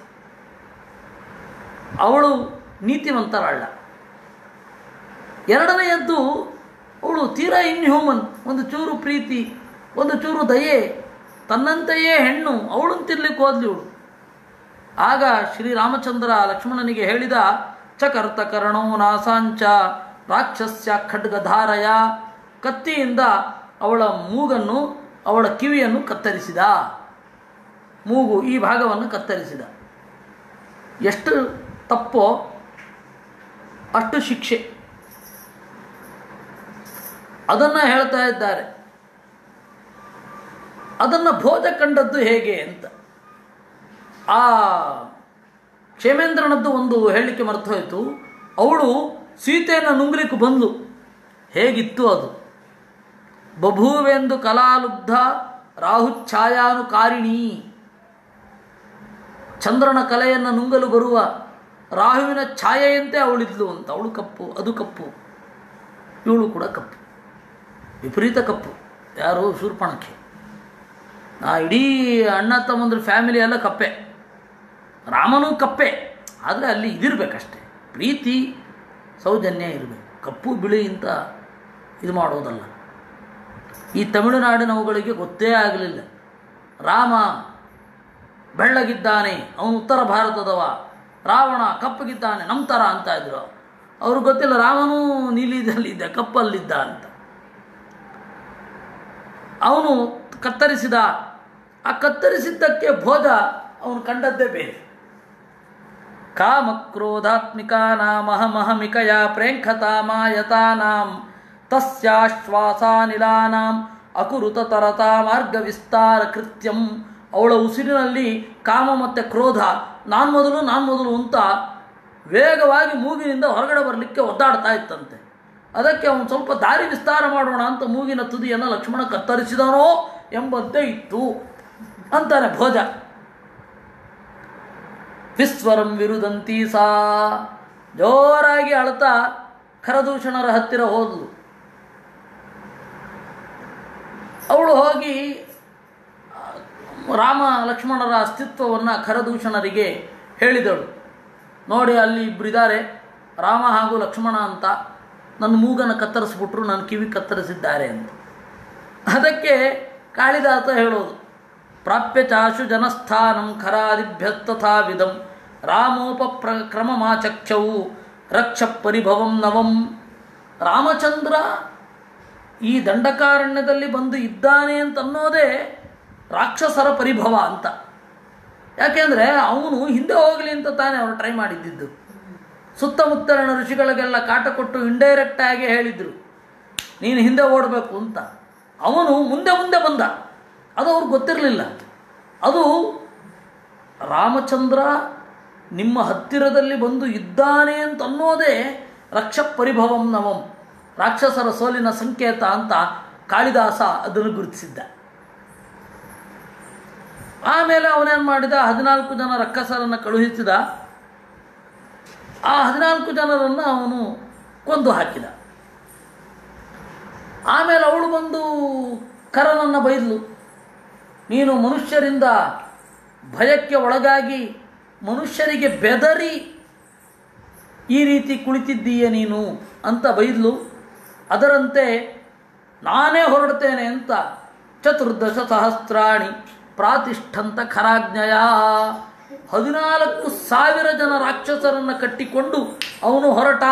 ಅವಳು ನೀತಿವಂತರಲ್ಲ ಎರಡನೆಯದ್ದು ಅವಳು ತೀರಾ ಇನ್ಹ್ಯೂಮನ್ ಒಂದು ಚೂರು ಪ್ರೀತಿ ಒಂದು ಚೂರು ದಯೆ ತನ್ನಂತೆಯೇ ಹೆಣ್ಣು ಅವಳನ್ನು ತಿರ್ಲಿಕ್ಕೆ ಹೋದ್ಲಿ ಇವಳು ಆಗ ಶ್ರೀರಾಮಚಂದ್ರ ಲಕ್ಷ್ಮಣನಿಗೆ ಹೇಳಿದ ಚಕರ್ತ ಕರ್ಣೋ ನಾಸಾಂಚ ರಾಕ್ಷಸ್ಯ ಖಡ್ಗಧಾರಯ ಕತ್ತಿಯಿಂದ ಅವಳ ಮೂಗನ್ನು ಅವಳ ಕಿವಿಯನ್ನು ಕತ್ತರಿಸಿದ ಮೂಗು ಈ ಭಾಗವನ್ನು ಕತ್ತರಿಸಿದ ಎಷ್ಟು ತಪ್ಪೋ ಅಷ್ಟು ಶಿಕ್ಷೆ ಅದನ್ನು ಹೇಳ್ತಾ ಇದ್ದಾರೆ ಅದನ್ನು ಭೋಜ ಕಂಡದ್ದು ಹೇಗೆ ಅಂತ ಆ ಕ್ಷೇಮೇಂದ್ರನದ್ದು ಒಂದು ಹೇಳಲಿಕ್ಕೆ ಮರ್ತು ಹೋಯಿತು ಅವಳು ಸೀತೆಯನ್ನು ನುಂಗ್ಲಿಕ್ಕೆ ಬಂದ್ಲು ಹೇಗಿತ್ತು ಅದು ಬಭೂವೆಂದು ಕಲಾಲುಬ್ಧ ರಾಹುಚ್ಛಾಯಾನುಕಾರಿಣಿ ಚಂದ್ರನ ಕಲೆಯನ್ನು ನುಂಗಲು ಬರುವ ರಾಹುವಿನ ಛಾಯೆಯಂತೆ ಅವಳಿದ್ಲು ಅಂತ ಅವಳು ಕಪ್ಪು ಅದು ಕಪ್ಪು ಇವಳು ಕೂಡ ಕಪ್ಪು ವಿಪರೀತ ಕಪ್ಪು ಯಾರು ಶೂರ್ಪಣಕ್ಕೆ ಆ ಇಡೀ ಅಣ್ಣ ತಮ್ಮಂದ್ರ ಫ್ಯಾಮಿಲಿ ಎಲ್ಲ ಕಪ್ಪೆ ರಾಮನೂ ಕಪ್ಪೆ ಆದರೆ ಅಲ್ಲಿ ಇದಿರಬೇಕಷ್ಟೆ ಪ್ರೀತಿ ಸೌಜನ್ಯ ಇರಬೇಕು ಕಪ್ಪು ಬಿಳಿ ಅಂತ ಇದು ಮಾಡೋದಲ್ಲ ಈ ತಮಿಳುನಾಡಿನವುಗಳಿಗೆ ಗೊತ್ತೇ ಆಗಲಿಲ್ಲ ರಾಮ ಬೆಳ್ಳಗಿದ್ದಾನೆ ಅವನು ಉತ್ತರ ಭಾರತದವ ರಾವಣ ಕಪ್ಪಗಿದ್ದಾನೆ ನಮ್ಮ ಥರ ಅಂತ ಇದ್ರು ಅವ್ರಿಗೆ ಗೊತ್ತಿಲ್ಲ ರಾಮನೂ ನೀಲಿದಲ್ಲಿದ್ದ ಕಪ್ಪಲ್ಲಿದ್ದ ಅಂತ ಅವನು ಕತ್ತರಿಸಿದ ಆ ಕತ್ತರಿಸಿದ್ದಕ್ಕೆ ಭೋಜ ಅವನು ಕಂಡದ್ದೇ ಬೇರೆ ಕಾಮಕ್ರೋಧಾತ್ಮಿಕಾನಾಮಹಮಹಮಿಕಯ ಪ್ರೇಂಖತಾಮಾಯತಾನಾಂ ತಸ್ಯಾಶ್ವಾಸಾನಿಲಾನಾಂ ಅಕುರುತ ತರತಾ ಮಾರ್ಗ ವಿಸ್ತಾರ ಕೃತ್ಯಂ ಅವಳ ಉಸಿರಿನಲ್ಲಿ ಕಾಮ ಮತ್ತು ಕ್ರೋಧ ನಾನು ಮೊದಲು ನಾನು ಮೊದಲು ಅಂತ ವೇಗವಾಗಿ ಮೂಗಿನಿಂದ ಹೊರಗಡೆ ಬರಲಿಕ್ಕೆ ಒದ್ದಾಡ್ತಾ ಇತ್ತಂತೆ ಅದಕ್ಕೆ ಅವನು ಸ್ವಲ್ಪ ದಾರಿ ವಿಸ್ತಾರ ಮಾಡೋಣ ಅಂತ ಮೂಗಿನ ತುದಿಯನ್ನು ಲಕ್ಷ್ಮಣ ಕತ್ತರಿಸಿದನೋ ಎಂಬಂತೆ ಇತ್ತು ಅಂತಾನೆ ಭೋಜ ವಿಸ್ವರಂ ವಿರುದಂತಿ ಸಾ ಜೋರಾಗಿ ಅಳ್ತಾ ಖರದೂಷಣರ ಹತ್ತಿರ ಹೋದ್ಲು ಅವಳು ಹೋಗಿ ರಾಮ ಲಕ್ಷ್ಮಣರ ಅಸ್ತಿತ್ವವನ್ನು ಖರದೂಷಣರಿಗೆ ಹೇಳಿದಳು ನೋಡಿ ಅಲ್ಲಿ ಇಬ್ಬರಿದ್ದಾರೆ ರಾಮ ಹಾಗೂ ಲಕ್ಷ್ಮಣ ಅಂತ ನನ್ನ ಮೂಗನ್ನು ಕತ್ತರಿಸ್ಬಿಟ್ರು ನನ್ನ ಕಿವಿ ಕತ್ತರಿಸಿದ್ದಾರೆ ಅಂತ ಅದಕ್ಕೆ ಕಾಳಿದಾಸ ಹೇಳೋದು ಪ್ರಾಪ್ಯ ಚಾಶು ಜನಸ್ಥಾನಂ ಖರಾದಿಭ್ಯಸ್ತಥಾ ವಿಧಂ ರಾಮೋಪಪ್ರ ಕ್ರಮಮಾಚಕ್ಷವು ರಕ್ಷ ಪರಿಭವಂ ನವಂ ರಾಮಚಂದ್ರ ಈ ದಂಡಕಾರಣ್ಯದಲ್ಲಿ ಬಂದು ಇದ್ದಾನೆ ಅಂತ ಅನ್ನೋದೇ ರಾಕ್ಷಸರ ಪರಿಭವ ಅಂತ ಯಾಕೆಂದರೆ ಅವನು ಹಿಂದೆ ಹೋಗಲಿ ಅಂತ ತಾನೇ ಅವರು ಟ್ರೈ ಮಾಡಿದ್ದಿದ್ದು ಸುತ್ತಮುತ್ತಲಿನ ಋಷಿಗಳಿಗೆಲ್ಲ ಕಾಟ ಕೊಟ್ಟು ಇಂಡೈರೆಕ್ಟಾಗಿ ಹೇಳಿದರು ನೀನು ಹಿಂದೆ ಓಡಬೇಕು ಅಂತ ಅವನು ಮುಂದೆ ಮುಂದೆ ಬಂದ ಅದು ಅವ್ರಿಗೆ ಗೊತ್ತಿರಲಿಲ್ಲ ಅದು ರಾಮಚಂದ್ರ ನಿಮ್ಮ ಹತ್ತಿರದಲ್ಲಿ ಬಂದು ಇದ್ದಾನೆ ಅಂತ ಅನ್ನೋದೇ ರಕ್ಷ ಪರಿಭವಂ ನವಂ ರಾಕ್ಷಸರ ಸೋಲಿನ ಸಂಕೇತ ಅಂತ ಕಾಳಿದಾಸ ಅದನ್ನು ಗುರುತಿಸಿದ್ದ ಆಮೇಲೆ ಅವನೇನು ಮಾಡಿದ ಹದಿನಾಲ್ಕು ಜನ ರಕ್ಕಸರನ್ನು ಕಳುಹಿಸಿದ ಆ ಹದಿನಾಲ್ಕು ಜನರನ್ನು ಅವನು ಕೊಂದು ಹಾಕಿದ ಆಮೇಲೆ ಅವಳು ಬಂದು ಕರನನ್ನು ಬೈದ್ಲು ನೀನು ಮನುಷ್ಯರಿಂದ ಭಯಕ್ಕೆ ಒಳಗಾಗಿ ಮನುಷ್ಯರಿಗೆ ಬೆದರಿ ಈ ರೀತಿ ಕುಳಿತಿದ್ದೀಯ ನೀನು ಅಂತ ಬೈದ್ಲು ಅದರಂತೆ ನಾನೇ ಹೊರಡ್ತೇನೆ ಅಂತ ಚತುರ್ದಶ ಸಹಸ್ರಾಣಿ ಪ್ರಾತಿಷ್ಠಂತ ಖರಾಜ್ಞಯ ಹದಿನಾಲ್ಕು ಸಾವಿರ ಜನ ರಾಕ್ಷಸರನ್ನು ಕಟ್ಟಿಕೊಂಡು ಅವನು ಹೊರಟ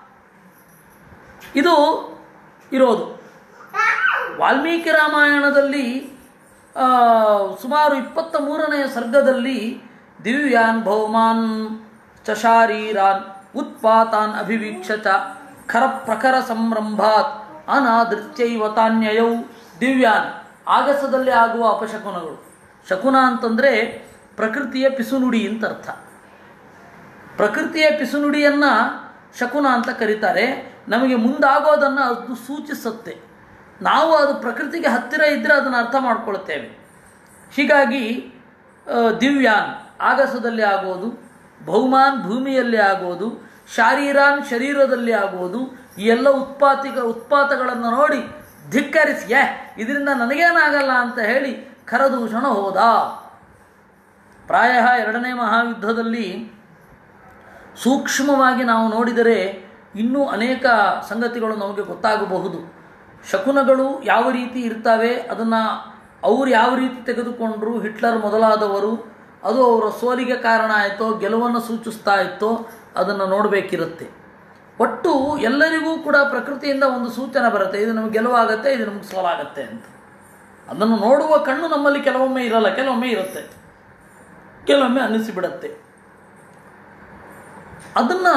ಇದು ಇರೋದು ವಾಲ್ಮೀಕಿ ರಾಮಾಯಣದಲ್ಲಿ ಆ, ಸುಮಾರು ಇಪ್ಪತ್ತ ಮೂರನೆಯ ಸರ್ಗದಲ್ಲಿ ದಿವ್ಯಾನ್ ಭೌಮಾನ್ ಚಶಾರೀರಾನ್ ಉತ್ಪಾತಾನ್ ಅಭಿವೀಕ್ಷ ಚ ಖರ ಪ್ರಖರ ಸಂರಂಭಾತ್ ಅನಾದೃತ್ಯೈವ ತಾನ್ಯಯೌ ದಿವ್ಯಾನ್ ಆಗಸದಲ್ಲಿ ಆಗುವ ಅಪಶಕುನಗಳು ಶಕುನ ಅಂತಂದರೆ ಪ್ರಕೃತಿಯ ಪಿಸುನುಡಿ ಅಂತ ಅರ್ಥ ಪ್ರಕೃತಿಯ ಪಿಸುನುಡಿಯನ್ನು ಶಕುನ ಅಂತ ಕರೀತಾರೆ ನಮಗೆ ಮುಂದಾಗೋದನ್ನು ಅದು ಸೂಚಿಸುತ್ತೆ ನಾವು ಅದು ಪ್ರಕೃತಿಗೆ ಹತ್ತಿರ ಇದ್ದರೆ ಅದನ್ನು ಅರ್ಥ ಮಾಡ್ಕೊಳ್ತೇವೆ ಹೀಗಾಗಿ ಆ, ದಿವ್ಯಾನ್ ಆಗಸದಲ್ಲಿ ಆಗೋದು ಭೌಮಾನ್ ಭೂಮಿಯಲ್ಲಿ ಆಗೋದು ಶಾರೀರಾನ್ ಶರೀರದಲ್ಲಿ ಆಗೋದು ಈ ಎಲ್ಲ ಉತ್ಪಾತಿಕ ಉತ್ಪಾತಗಳನ್ನು ನೋಡಿ ಧಿಕ್ಕರಿಸಿ ಯಾ ಇದರಿಂದ ನನಗೇನಾಗಲ್ಲ ಅಂತ ಹೇಳಿ ಖರದೂಷಣ ಹೋದ ಪ್ರಾಯ ಎರಡನೇ ಮಹಾಯುದ್ಧದಲ್ಲಿ ಸೂಕ್ಷ್ಮವಾಗಿ ನಾವು ನೋಡಿದರೆ ಇನ್ನೂ ಅನೇಕ ಸಂಗತಿಗಳು ನಮಗೆ ಗೊತ್ತಾಗಬಹುದು ಶಕುನಗಳು ಯಾವ ರೀತಿ ಇರ್ತವೆ ಅದನ್ನು ಅವ್ರು ಯಾವ ರೀತಿ ತೆಗೆದುಕೊಂಡ್ರು ಹಿಟ್ಲರ್ ಮೊದಲಾದವರು ಅದು ಅವರ ಸೋಲಿಗೆ ಕಾರಣ ಆಯಿತೋ ಗೆಲುವನ್ನು ಸೂಚಿಸ್ತಾ ಇತ್ತೋ ಅದನ್ನು ನೋಡಬೇಕಿರುತ್ತೆ ಒಟ್ಟು ಎಲ್ಲರಿಗೂ ಕೂಡ ಪ್ರಕೃತಿಯಿಂದ ಒಂದು ಸೂಚನೆ ಬರುತ್ತೆ ಇದು ನಮಗೆ ಗೆಲುವಾಗತ್ತೆ ಇದು ನಮಗೆ ಸೋಲಾಗತ್ತೆ ಅಂತ ಅದನ್ನು ನೋಡುವ ಕಣ್ಣು ನಮ್ಮಲ್ಲಿ ಕೆಲವೊಮ್ಮೆ ಇರಲ್ಲ ಕೆಲವೊಮ್ಮೆ ಇರುತ್ತೆ ಕೆಲವೊಮ್ಮೆ ಅನ್ನಿಸಿಬಿಡತ್ತೆ ಅದನ್ನು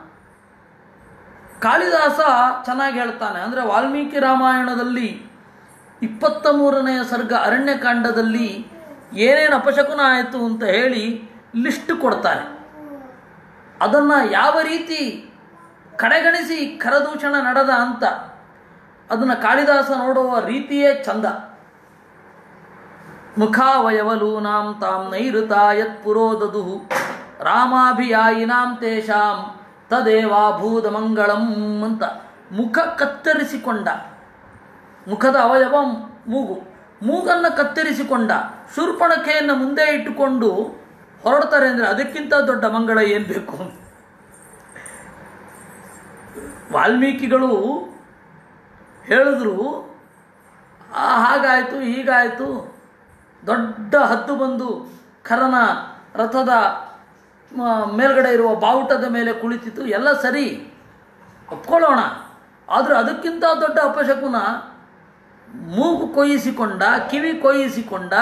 ಕಾಳಿದಾಸ ಚೆನ್ನಾಗಿ ಹೇಳ್ತಾನೆ ಅಂದರೆ ವಾಲ್ಮೀಕಿ ರಾಮಾಯಣದಲ್ಲಿ ಇಪ್ಪತ್ತ ಮೂರನೆಯ ಸರ್ಗ ಅರಣ್ಯಕಾಂಡದಲ್ಲಿ ಏನೇನು ಅಪಶಕುನ ಆಯಿತು ಅಂತ ಹೇಳಿ ಲಿಸ್ಟ್ ಕೊಡ್ತಾರೆ ಅದನ್ನು ಯಾವ ರೀತಿ ಕಡೆಗಣಿಸಿ ಖರದೂಷಣ ನಡೆದ ಅಂತ ಅದನ್ನು ಕಾಳಿದಾಸ ನೋಡುವ ರೀತಿಯೇ ಚಂದ ಮುಖಾವಯವಲೂನಾಂ ತಾಂ ನೈಋತಾ ಯತ್ ಪುರೋದದು ರಾಮಾಭಿಯಾಯಿನಾಂ ತೇಷಾಂ ತದೇವಾಭೂತ ಮಂಗಳಂ ಅಂತ ಮುಖ ಕತ್ತರಿಸಿಕೊಂಡ ಮುಖದ ಅವಯವ ಮೂಗು ಮೂಗನ್ನು ಕತ್ತರಿಸಿಕೊಂಡ ಶೂರ್ಪಣಖೆಯನ್ನು ಮುಂದೆ ಇಟ್ಟುಕೊಂಡು ಹೊರಡ್ತಾರೆ ಅಂದರೆ ಅದಕ್ಕಿಂತ ದೊಡ್ಡ ಮಂಗಳ ಏನು ಬೇಕು ವಾಲ್ಮೀಕಿಗಳು ಹೇಳಿದ್ರು ಆ, ಹಾಗಾಯಿತು ಹೀಗಾಯಿತು ದೊಡ್ಡ ಹದ್ದು ಬಂದು ಖರನ ರಥದ ಮ, ಮೇಲ್ಗಡೆ ಇರುವ ಬಾವುಟದ ಮೇಲೆ ಕುಳಿತಿತು ಎಲ್ಲ ಸರಿ ಒಪ್ಕೊಳ್ಳೋಣ ಆದರೆ ಅದಕ್ಕಿಂತ ದೊಡ್ಡ ಅಪಶಕುನ ಮೂಗು ಕೊಯ್ಯಿಸಿಕೊಂಡ ಕಿವಿ ಕೊಯ್ಯಿಸಿಕೊಂಡ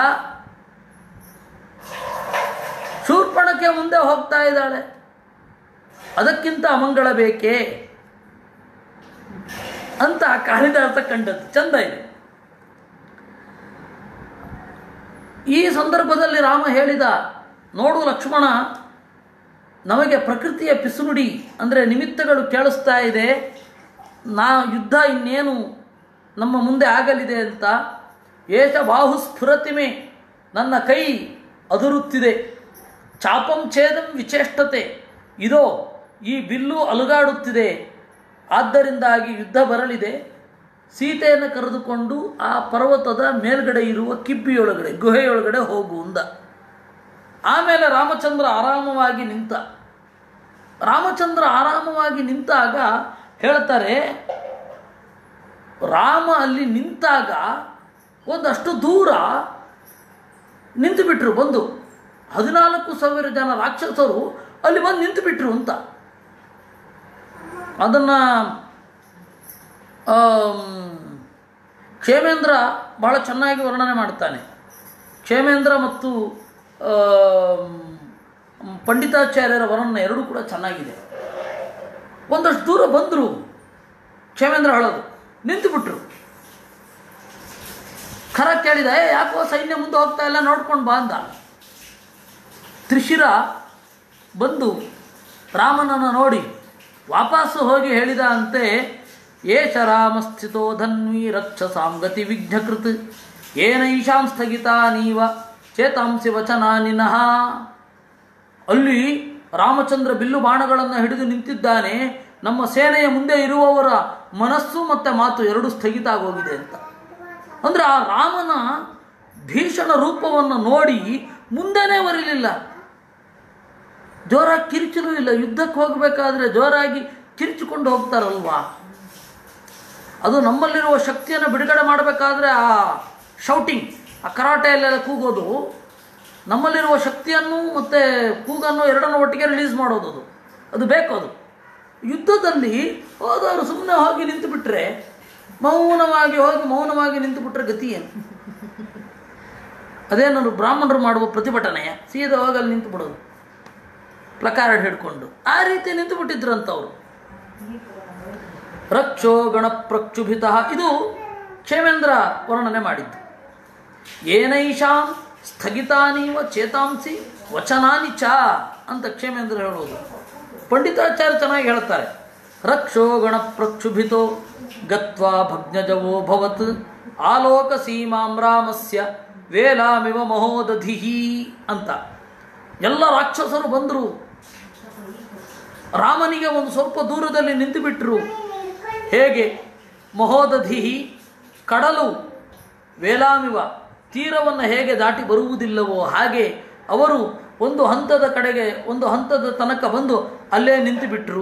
ಶೂರ್ಪಣಕ್ಕೆ ಮುಂದೆ ಹೋಗ್ತಾ ಇದ್ದಾಳೆ ಅದಕ್ಕಿಂತ ಅಮಂಗಳ ಬೇಕೇ ಅಂತ ಕಾಳಿದಾಸ ಕಂಡದ್ದು ಚಂದ ಇದೆ ಈ ಸಂದರ್ಭದಲ್ಲಿ ರಾಮ ಹೇಳಿದ ನೋಡು ಲಕ್ಷ್ಮಣ ನಮಗೆ ಪ್ರಕೃತಿಯ ಪಿಸುನುಡಿ ಅಂದರೆ ನಿಮಿತ್ತಗಳು ಕೇಳಿಸ್ತಾ ಇದೆ ನಾ ಯುದ್ಧ ಇನ್ನೇನು ನಮ್ಮ ಮುಂದೆ ಆಗಲಿದೆ ಅಂತ ಏಷ ಬಾಹು ಸ್ಫುರತಿಮೆ ನನ್ನ ಕೈ ಅದುರುತ್ತಿದೆ ಚಾಪಂ ಛೇದಂ ವಿಚೇಷ್ಟತೆ ಇದೋ ಈ ಬಿಲ್ಲು ಅಲುಗಾಡುತ್ತಿದೆ ಆದ್ದರಿಂದಾಗಿ ಯುದ್ಧ ಬರಲಿದೆ ಸೀತೆಯನ್ನು ಕರೆದುಕೊಂಡು ಆ ಪರ್ವತದ ಮೇಲ್ಗಡೆ ಇರುವ ಕಿಬ್ಬಿಯೊಳಗಡೆ ಗುಹೆಯೊಳಗಡೆ ಹೋಗು ಅಂದ ಆಮೇಲೆ ರಾಮಚಂದ್ರ ಆರಾಮವಾಗಿ ನಿಂತ ರಾಮಚಂದ್ರ ಆರಾಮವಾಗಿ ನಿಂತಾಗ ಹೇಳ್ತಾರೆ ರಾಮ ಅಲ್ಲಿ ನಿಂತಾಗ ಒಂದಷ್ಟು ದೂರ ನಿಂತು ಬಿಟ್ರು ಬಂದು ಹದಿನಾಲ್ಕು ಸಾವಿರ ಜನ ರಾಕ್ಷಸರು ಅಲ್ಲಿ ಬಂದು ನಿಂತು ಬಿಟ್ರು ಅಂತ ಅದನ್ನು ಕ್ಷೇಮೇಂದ್ರ ಭಾಳ ಚೆನ್ನಾಗಿ ವರ್ಣನೆ ಮಾಡ್ತಾನೆ ಕ್ಷೇಮೇಂದ್ರ ಮತ್ತು ಆಮ್, ಪಂಡಿತಾಚಾರ್ಯರ ವರ್ಣನೆ ಎರಡೂ ಕೂಡ ಚೆನ್ನಾಗಿದೆ ಒಂದಷ್ಟು ದೂರ ಬಂದರು ಕ್ಷೇಮೇಂದ್ರ ಹೇಳೋದು ನಿಂತು ಬಿಟ್ರು ಖರ ಕೇಳಿದ ಏ ಯಾಕೋ ಸೈನ್ಯ ಮುಂದೆ ಹೋಗ್ತಾ ಇಲ್ಲ ನೋಡ್ಕೊಂಡು ಬಾ ಅಂದ ತ್ರಿಶಿರ ಬಂದು ರಾಮನನ್ನು ನೋಡಿ ವಾಪಸ್ಸು ಹೋಗಿ ಹೇಳಿದ ಅಂತೆ ಏಷ ರಾಮಸ್ಥಿತೋ ಧನ್ವಿ ರಕ್ಷಸಾಂ ಗತಿ ವಿಘ್ನಕೃತ್ ಏನೈಷಾಂ ಸ್ಥಗಿತ ನೀವ ಚೇತಾಂಸಿ ವಚನಾನಿನಃ ಅಲ್ಲಿ ರಾಮಚಂದ್ರ ಬಿಲ್ಲು ಬಾಣಗಳನ್ನು ಹಿಡಿದು ನಿಂತಿದ್ದಾನೆ ನಮ್ಮ ಸೇನೆಯ ಮುಂದೆ ಇರುವವರ ಮನಸ್ಸು ಮತ್ತು ಮಾತು ಎರಡೂ ಸ್ಥಗಿತ ಆಗೋಗಿದೆ ಅಂತ ಅಂದರೆ ಆ ರಾಮನ ಭೀಷಣ ರೂಪವನ್ನು ನೋಡಿ ಮುಂದೆನೇ ಬರಲಿಲ್ಲ ಜೋರಾಗಿ ಕಿರಿಚಲೂ ಇಲ್ಲ ಯುದ್ಧಕ್ಕೆ ಹೋಗಬೇಕಾದ್ರೆ ಜೋರಾಗಿ ಕಿರಿಚಿಕೊಂಡು ಹೋಗ್ತಾರಲ್ವಾ ಅದು ನಮ್ಮಲ್ಲಿರುವ ಶಕ್ತಿಯನ್ನು ಬಿಡುಗಡೆ ಮಾಡಬೇಕಾದ್ರೆ ಆ ಶೌಟಿಂಗ್ ಆ ಕರಾಟೆಯಲ್ಲೆಲ್ಲ ಕೂಗೋದು ನಮ್ಮಲ್ಲಿರುವ ಶಕ್ತಿಯನ್ನು ಮತ್ತು ಕೂಗನ್ನು ಎರಡನ್ನು ಒಟ್ಟಿಗೆ ರಿಲೀಸ್ ಮಾಡೋದು ಅದು ಅದು ಬೇಕು ಅದು ಯುದ್ಧದಲ್ಲಿ ಹೋದವರು ಸುಮ್ಮನೆ ಹೋಗಿ ನಿಂತು ಬಿಟ್ಟರೆ ಮೌನವಾಗಿ ಹೋಗಿ ಮೌನವಾಗಿ ನಿಂತು ಬಿಟ್ಟರೆ ಗತಿ ಏನು ಅದೇನಾದ್ರು ಬ್ರಾಹ್ಮಣರು ಮಾಡುವ ಪ್ರತಿಭಟನೆ ಸೀದಾ ಹೋಗಲ್ಲಿ ನಿಂತು ಬಿಡೋದು ಪ್ಲಕಾರ್ಡ್ ಹಿಡ್ಕೊಂಡು ಆ ರೀತಿ ನಿಂತು ಬಿಟ್ಟಿದ್ರಂತವ್ರು ರಕ್ಷೋ ಗಣ ಪ್ರಕ್ಷುಭಿತ ಇದು ಕ್ಷೇಮೇಂದ್ರ ವರ್ಣನೆ ಮಾಡಿದ್ದು ಏನೈಷಾಂ ಸ್ಥಗಿತಾನೀವ ಚೇತಾಂಸಿ ವಚನಾನಿ ಚ ಅಂತ ಕ್ಷೇಮೇಂದ್ರ ಹೇಳುವುದು ಪಂಡಿತಾಚಾರ್ಯ ಚೆನ್ನಾಗಿ ಹೇಳ್ತಾರೆ ರಕ್ಷೋ ಗಣ ಪ್ರಕ್ಷುಭಿತೋ ಗತ್ವಾ ಭಗ್ನಜವೋ ಭವತ್ ಆಲೋಕ ಸೀಮಾಂ ರಾಮಸ್ಯ ವೇಲಾಮಿವ ಮಹೋದಧಿಹಿ ಅಂತ ಎಲ್ಲ ರಾಕ್ಷಸರು ಬಂದರು ರಾಮನಿಗೆ ಒಂದು ಸ್ವಲ್ಪ ದೂರದಲ್ಲಿ ನಿಂತು ಬಿಟ್ಟರು ಹೇಗೆ ಮಹೋದಧಿಹಿ ಕಡಲು ವೇಲಾಮಿವ ತೀರವನ್ನು ಹೇಗೆ ದಾಟಿ ಬರುವುದಿಲ್ಲವೋ ಹಾಗೆ ಅವರು ಒಂದು ಹಂತದ ಕಡೆಗೆ ಒಂದು ಹಂತದ ತನಕ ಬಂದು ಅಲ್ಲೇ ನಿಂತು ಬಿಟ್ಟರು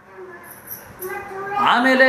ಆಮೇಲೆ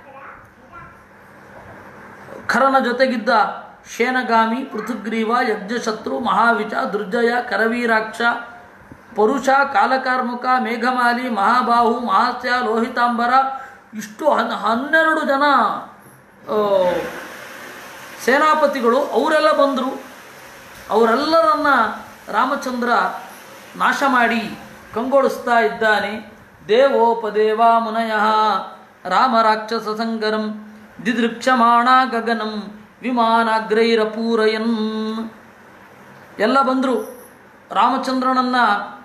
ಖರನ ಜೊತೆಗಿದ್ದ ಶೇನಗಾಮಿ ಪೃಥುಗ್ರೀವ ಯಜ್ಞಶತ್ರು ಮಹಾವಿಚ ದುರ್ಜಯ ಕರವೀರಾಕ್ಷ ಪರುಷ ಕಾಲಕಾರ್ಮುಕ ಮೇಘಮಾಲಿ ಮಹಾಬಾಹು ಮಹಾಸ್ಯ ಲೋಹಿತಾಂಬರ ಇಷ್ಟು ಹನ್ ಹನ್ನೆರಡು ಜನ ಆ, ಸೇನಾಪತಿಗಳು ಅವರೆಲ್ಲ ಬಂದರು ಅವರೆಲ್ಲರನ್ನ ರಾಮಚಂದ್ರ ನಾಶ ಮಾಡಿ ಕಂಗೊಳಿಸ್ತಾ ಇದ್ದಾನೆ ದೇವೋಪದೇವ ಮುನಯ ರಾಮ ರಾಕ್ಷಸ ಸಂಗರಂ ದಿದೃಕ್ಷಮಾಣ ಗಗನಂ ವಿಮಾನಾಗ್ರೈರಪೂರಯನ್ ಎಲ್ಲ ಬಂದರು ರಾಮಚಂದ್ರನನ್ನ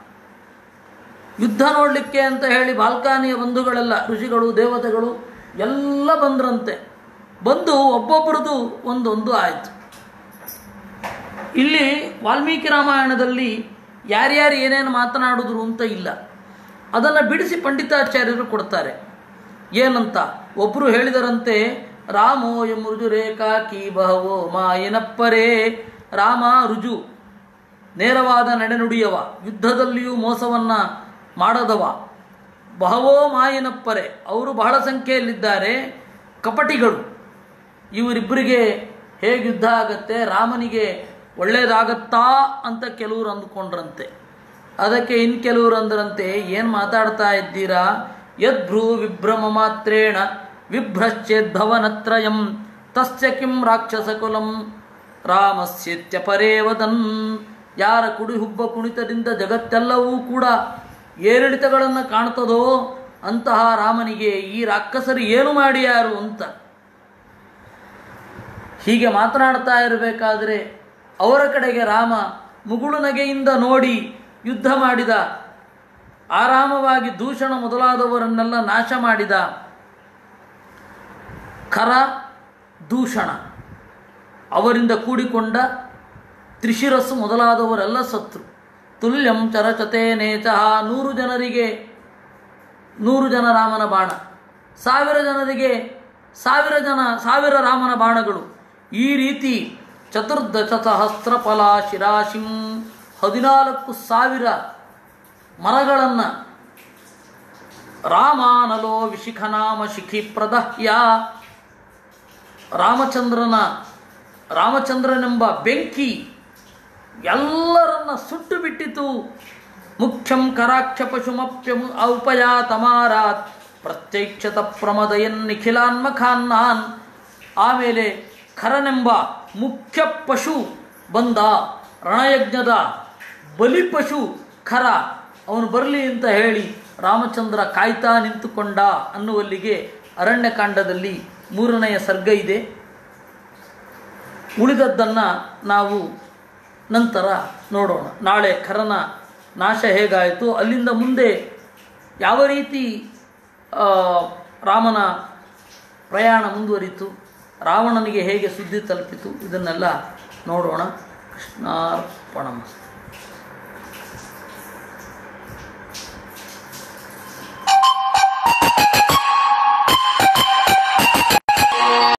ಯುದ್ಧ ನೋಡಲಿಕ್ಕೆ ಅಂತ ಹೇಳಿ ಬಾಲ್ಕಾನಿಯ ಬಂಧುಗಳೆಲ್ಲ ಋಷಿಗಳು ದೇವತೆಗಳು ಎಲ್ಲ ಬಂದ್ರಂತೆ ಬಂದು ಒಬ್ಬೊಬ್ಬರದು ಒಂದೊಂದು ಆಯಿತು ಇಲ್ಲಿ ವಾಲ್ಮೀಕಿ ರಾಮಾಯಣದಲ್ಲಿ ಯಾರ್ಯಾರು ಏನೇನು ಮಾತನಾಡಿದ್ರು ಅಂತ ಇಲ್ಲ ಅದನ್ನು ಬಿಡಿಸಿ ಪಂಡಿತಾಚಾರ್ಯರು ಕೊಡ್ತಾರೆ ಏನಂತ ಒಬ್ಬರು ಹೇಳಿದರಂತೆ ರಾಮೋ ಎಂ ರುಜು ರೇಖಾ ಕಿ ಬಹವೋ ಮಾಯನಪ್ಪರೇ ರಾಮ ರುಜು ನೇರವಾದ ನಡೆನುಡಿಯವ ಯುದ್ಧದಲ್ಲಿಯೂ ಮೋಸವನ್ನ ಮಾಡದವ ಬಹವೋ ಮಾಯಿನಪ್ಪರೆ ಅವರು ಬಹಳ ಸಂಖ್ಯೆಯಲ್ಲಿದ್ದಾರೆ ಕಪಟಿಗಳು ಇವರಿಬ್ಬರಿಗೆ ಹೇಗೆ ಯುದ್ಧ ಆಗತ್ತೆ ರಾಮನಿಗೆ ಒಳ್ಳೇದಾಗತ್ತಾ ಅಂತ ಕೆಲವರು ಅಂದುಕೊಂಡ್ರಂತೆ ಅದಕ್ಕೆ ಇನ್ನು ಕೆಲವರು ಅಂದ್ರಂತೆ ಏನು ಮಾತಾಡ್ತಾ ಇದ್ದೀರಾ ಯದ್ಭ್ರೂ ವಿಭ್ರಮ ಮಾತ್ರೇಣ ವಿಭ್ರಶ್ಚೇದ್ಭವನತ್ರಯಂ ತಸ್ಯ ಕಿಂ ರಾಕ್ಷಸಕುಲಂ ರಾಮಸ್ಯತ್ಯಪರೇ ವದನ್ ಯಾರ ಕುಡಿ ಹುಬ್ಬ ಕುಣಿತದಿಂದ ಜಗತ್ತೆಲ್ಲವೂ ಕೂಡ ಏರಿಳಿತಗಳನ್ನು ಕಾಣ್ತದೋ ಅಂತಹ ರಾಮನಿಗೆ ಈ ರಾಕ್ಷಸರು ಏನು ಮಾಡಿಯಾರು ಅಂತ ಹೀಗೆ ಮಾತನಾಡ್ತಾ ಇರಬೇಕಾದ್ರೆ ಅವರ ಕಡೆಗೆ ರಾಮ ಮುಗುಳು ನಗೆಯಿಂದ ನೋಡಿ ಯುದ್ಧ ಮಾಡಿದ ಆರಾಮವಾಗಿ ದೂಷಣ ಮೊದಲಾದವರನ್ನೆಲ್ಲ ನಾಶ ಮಾಡಿದ ಖರ ದೂಷಣ ಅವರಿಂದ ಕೂಡಿಕೊಂಡ ತ್ರಿಶಿರಸ್ಸು ಮೊದಲಾದವರೆಲ್ಲ ಸತ್ರು ತುಲ್ಯಂ ಚರಚತೆ ನೇಚಃ ನೂರು ಜನರಿಗೆ ನೂರು ಜನ ರಾಮನ ಬಾಣ ಸಾವಿರ ಜನರಿಗೆ ಸಾವಿರ ಜನ ಸಾವಿರ ರಾಮನ ಬಾಣಗಳು ಈ ರೀತಿ ಚತುರ್ದಶ ಸಹಸ್ರ ಫಲ ಶಿರಾಶಿಂ ಹದಿನಾಲ್ಕು ಸಾವಿರ ಮರಗಳನ್ನು ರಾಮಾನಲೋ ವಿಶಿಖನಾಮ ಶಿಖಿ ಪ್ರದಹ್ಯ ರಾಮಚಂದ್ರನ ರಾಮಚಂದ್ರನೆಂಬ ಬೆಂಕಿ ಎಲ್ಲರನ್ನ ಸುಟ್ಟು ಬಿಟ್ಟಿತು ಮುಖ್ಯಂ ಕರಾಕ್ಷ ಪಶುಮಪ್ಯಮು ಔಪಯಾತಮಾರಾತ್ ಪ್ರತ್ಯಕ್ಷತ ಪ್ರಮದಯನ್ ನಿಖಿಲಾನ್ಮಖಾನ್ನಾನ್ ಆಮೇಲೆ ಖರನೆಂಬ ಮುಖ್ಯ ಪಶು ಬಂದ ರಣಯಜ್ಞದ ಬಲಿಪಶು ಖರ ಅವನು ಬರಲಿ ಅಂತ ಹೇಳಿ ರಾಮಚಂದ್ರ ಕಾಯ್ತಾ ನಿಂತುಕೊಂಡ ಅನ್ನುವಲ್ಲಿಗೆ ಅರಣ್ಯಕಾಂಡದಲ್ಲಿ ಮೂರನೆಯ ಸರ್ಗ ಇದೆ ಉಳಿದದ್ದನ್ನು ನಾವು ನಂತರ ನೋಡೋಣ ನಾಳೆ ಖರನ ನಾಶ ಹೇಗಾಯಿತು ಅಲ್ಲಿಂದ ಮುಂದೆ ಯಾವ ರೀತಿ ಆ, ರಾಮನ ಪ್ರಯಾಣ ಮುಂದುವರಿತು ರಾವಣನಿಗೆ ಹೇಗೆ ಸುದ್ದಿ ತಲುಪಿತು ಇದನ್ನೆಲ್ಲ ನೋಡೋಣ ಕೃಷ್ಣಾರ್ಪಣಮಸ್ತು